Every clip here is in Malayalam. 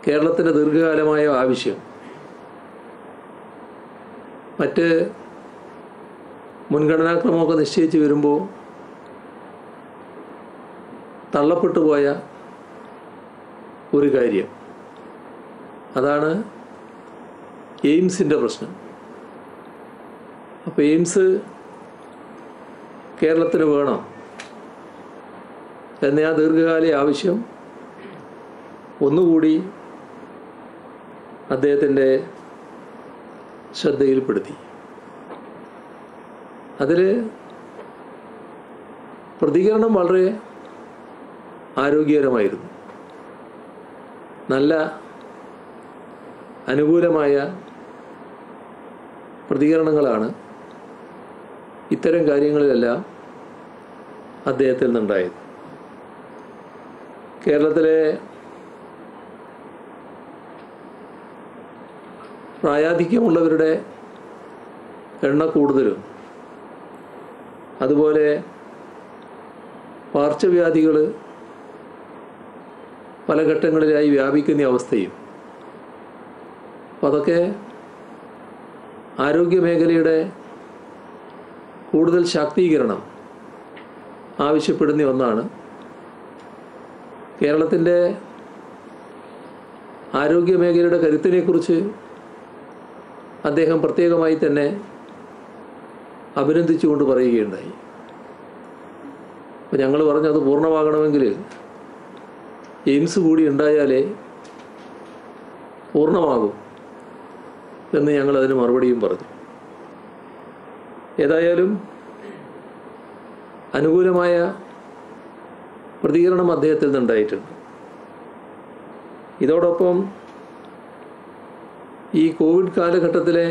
കേരളത്തിൻ്റെ ദീർഘകാലമായ ആവശ്യം മറ്റ് മുൻഗണനാക്രമമൊക്കെ നിശ്ചയിച്ച് വരുമ്പോൾ തള്ളപ്പെട്ടു പോയ ഒരു കാര്യം അതാണ് എയിംസിൻ്റെ പ്രശ്നം അപ്പോൾ എയിംസ് കേരളത്തിന് വേണം എന്ന ആ ദീർഘകാല ആവശ്യം ഒന്നുകൂടി അദ്ദേഹത്തിൻ്റെ ശ്രദ്ധയിൽപ്പെടുത്തി അതിൽ പ്രതികരണം വളരെ ആരോഗ്യകരമായിരുന്നു നല്ല അനുകൂലമായ പ്രതികരണങ്ങളാണ് ഇത്തരം കാര്യങ്ങളിലെല്ലാം അദ്ദേഹത്തിൽ നിന്നുണ്ടായത് കേരളത്തിലെ പ്രായാധിക്യമുള്ളവരുടെ എണ്ണ കൂടുതലും അതുപോലെ പാർശ്വവ്യാധികൾ പല ഘട്ടങ്ങളിലായി വ്യാപിക്കുന്ന അവസ്ഥയും അപ്പം അതൊക്കെ ആരോഗ്യ മേഖലയുടെ കൂടുതൽ ശാക്തീകരണം ആവശ്യപ്പെടുന്ന ഒന്നാണ് കേരളത്തിൻ്റെ ആരോഗ്യ മേഖലയുടെ കരുത്തിനെക്കുറിച്ച് അദ്ദേഹം പ്രത്യേകമായി തന്നെ അഭിനന്ദിച്ചുകൊണ്ട് പറയുകയുണ്ടായി അപ്പോൾ ഞങ്ങൾ പറഞ്ഞു അത് പൂർണ്ണമാകണമെങ്കിൽ എയിംസ് കൂടി ഉണ്ടായാലേ പൂർണ്ണമാകും എന്ന് ഞങ്ങൾ അതിന് മറുപടിയും പറഞ്ഞു ഏതായാലും അനുകൂലമായ പ്രതികരണം അദ്ദേഹത്തിൽ നിന്നുണ്ടായിട്ടുണ്ട് ഇതോടൊപ്പം ഈ കോവിഡ് കാലഘട്ടത്തിലെ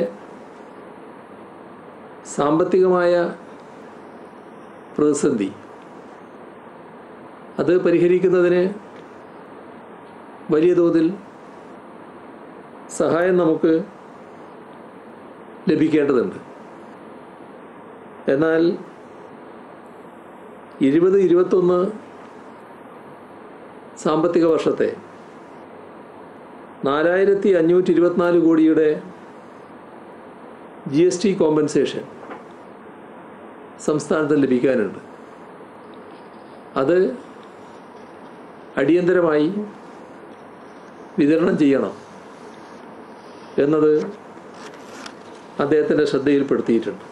സാമ്പത്തികമായ പ്രതിസന്ധി അത് പരിഹരിക്കുന്നതിന് വലിയ തോതിൽ സഹായം നമുക്ക് ലഭിക്കേണ്ടതുണ്ട് എന്നാൽ ഇരുപത് ഇരുപത്തൊന്ന് സാമ്പത്തിക വർഷത്തെ നാലായിരത്തി അഞ്ഞൂറ്റി ഇരുപത്തിനാല് കോടിയുടെ ജി എസ് ടി കോമ്പൻസേഷൻ സംസ്ഥാനത്ത് ലഭിക്കാനുണ്ട് അത് അടിയന്തരമായി വിതരണം ചെയ്യണം എന്നത് അദ്ദേഹത്തിൻ്റെ ശ്രദ്ധയിൽപ്പെടുത്തിയിട്ടുണ്ട്